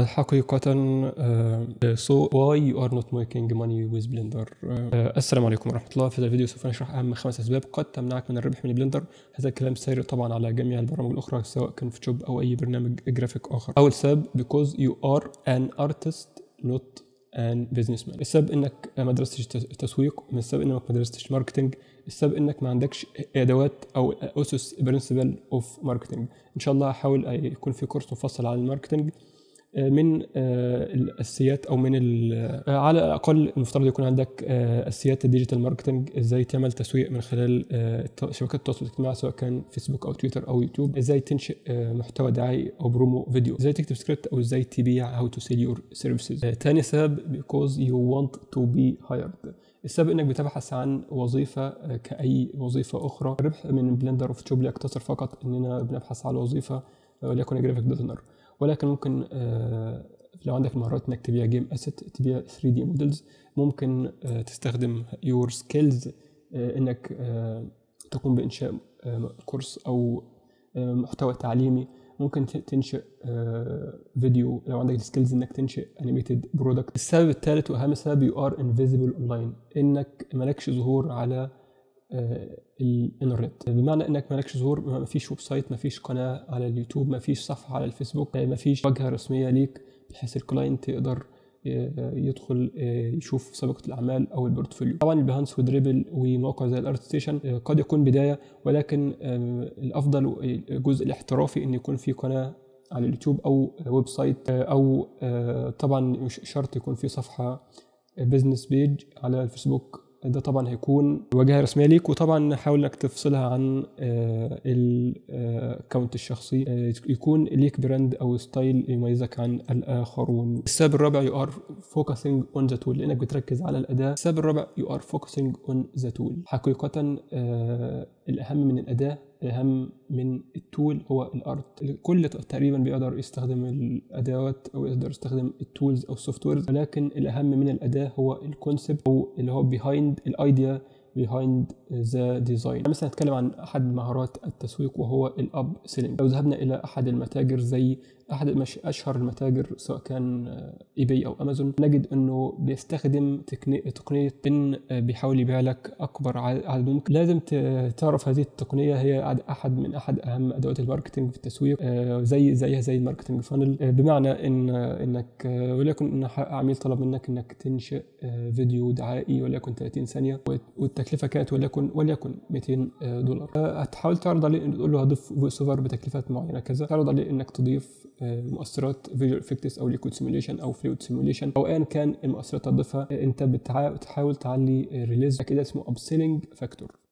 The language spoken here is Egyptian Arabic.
حقيقة so why you are not making money with blender آه، السلام عليكم ورحمة الله في هذا الفيديو سوف نشرح أهم خمس أسباب قد تمنعك من الربح من بلندر هذا الكلام سير طبعا على جميع البرامج الأخرى سواء كان فوتوشوب أو أي برنامج جرافيك آخر أول سبب because you are an artist not an businessman السبب انك ما درستش تسويق من السبب انك ما درستش ماركتنج السبب انك ما عندكش ادوات او اسس برنسبل اوف ماركتنج ان شاء الله هحاول يكون في كورس مفصل على الماركتنج من الاساسيات او من على الاقل المفترض يكون عندك اساسيات الديجيتال ماركتنج ازاي تعمل تسويق من خلال شبكات التواصل الاجتماعي سواء كان فيسبوك او تويتر او يوتيوب ازاي تنشئ محتوى دعائي او برومو فيديو ازاي تكتب سكريبت او ازاي تبيع هاو تو سيل يور سيرفيسز تاني سبب because you want to be hired السبب انك بتبحث عن وظيفه كاي وظيفه اخرى الربح من بلندر وفوتوشوب يقتصر فقط اننا بنبحث على وظيفه وليكن جرافيك ديزاينر ولكن ممكن لو عندك مهارات انك تبيع جيم اسيت تبيع 3 دي موديلز ممكن تستخدم يور سكيلز انك تقوم بانشاء كورس او محتوى تعليمي ممكن تنشئ فيديو لو عندك السكيلز انك تنشئ انيميتد برودكت السبب الثالث واهم سبب يو ار انفيزبل اونلاين انك مالكش ظهور على الانترنت بمعنى انك مالكش ظهور ما فيش ويب سايت ما فيش قناه على اليوتيوب ما فيش صفحه على الفيسبوك ما فيش واجهه رسميه ليك بحيث الكلاينت يقدر يدخل يشوف سابقه الاعمال او البورتفوليو طبعا البيهانس ودريبل ومواقع زي الارت ستيشن قد يكون بدايه ولكن الافضل الجزء الاحترافي ان يكون في قناه على اليوتيوب او ويب سايت او طبعا مش شرط يكون في صفحه بزنس بيج على الفيسبوك ده طبعا هيكون واجهه رسميه ليك وطبعا حاول انك تفصلها عن الاكونت الشخصي يكون ليك براند او ستايل يميزك عن الاخرون السبب الرابع يو ار فوكسنج اون ذا تول لانك بتركز على الاداه السبب الرابع يو ار فوكسنج اون ذا تول حقيقه الاهم من الاداه الاهم من التول هو الارت الكل تقريبا بيقدر يستخدم الادوات او يقدر يستخدم التولز او السوفت ويرز ولكن الاهم من الاداه هو الكونسبت او اللي هو بيهايند الايديا behind the design مثلا نتكلم عن احد مهارات التسويق وهو الاب سيلينج لو ذهبنا الى احد المتاجر زي احد اشهر المتاجر سواء كان اي باي او امازون نجد انه بيستخدم تقنيه ان بيحاول يبيع لك اكبر عدد ممكن لازم تعرف هذه التقنيه هي احد من احد اهم ادوات الماركتنج في التسويق زي زيها زي الماركتنج فانل بمعنى ان انك وليكن ان عميل طلب منك انك تنشئ فيديو دعائي وليكن 30 ثانيه والتكلفه كانت وليكن وليكن 200 دولار هتحاول تعرض عليه تقول له هضيف فويس اوفر بتكلفات معينه كذا تعرض عليه انك تضيف مؤثرات فيجوال افكتس او ليكويد سيموليشن او فلويد سيموليشن او ايا كان المؤثرات تضيفها انت بتحاول تعلي ريليز كده اسمه ابسيلينج فاكتور